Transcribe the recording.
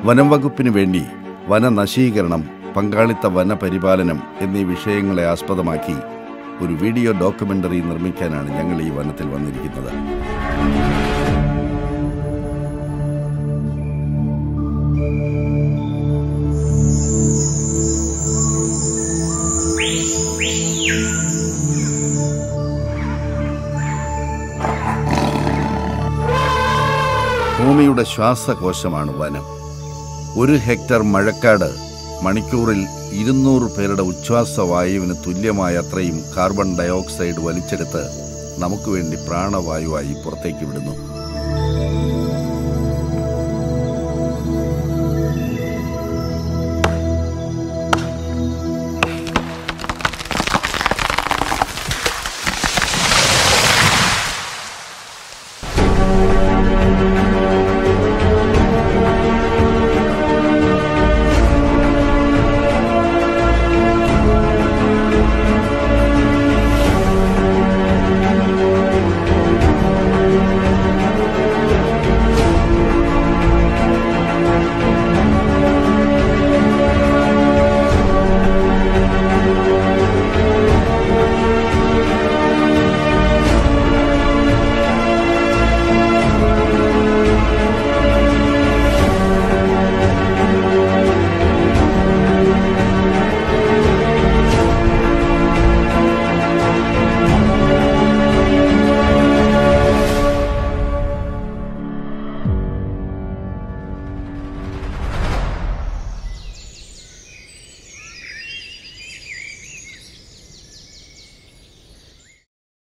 വനം വകുപ്പിന് വേണ്ടി വനനശീകരണം പങ്കാളിത്ത വനപരിപാലനം എന്നീ വിഷയങ്ങളെ ആസ്പദമാക്കി ഒരു വീഡിയോ ഡോക്യുമെന്ററി നിർമ്മിക്കാനാണ് ഞങ്ങൾ ഈ വനത്തിൽ വന്നിരിക്കുന്നത് ഭൂമിയുടെ ശ്വാസകോശമാണ് വനം ഒരു ഹെക്ടർ മഴക്കാട് മണിക്കൂറിൽ ഇരുന്നൂറ് പേരുടെ ഉച്ഛ്വാസ വായുവിന് തുല്യമായ അത്രയും കാർബൺ ഡയോക്സൈഡ് വലിച്ചെടുത്ത് നമുക്ക് വേണ്ടി പ്രാണവായുവായി പുറത്തേക്ക് വിടുന്നു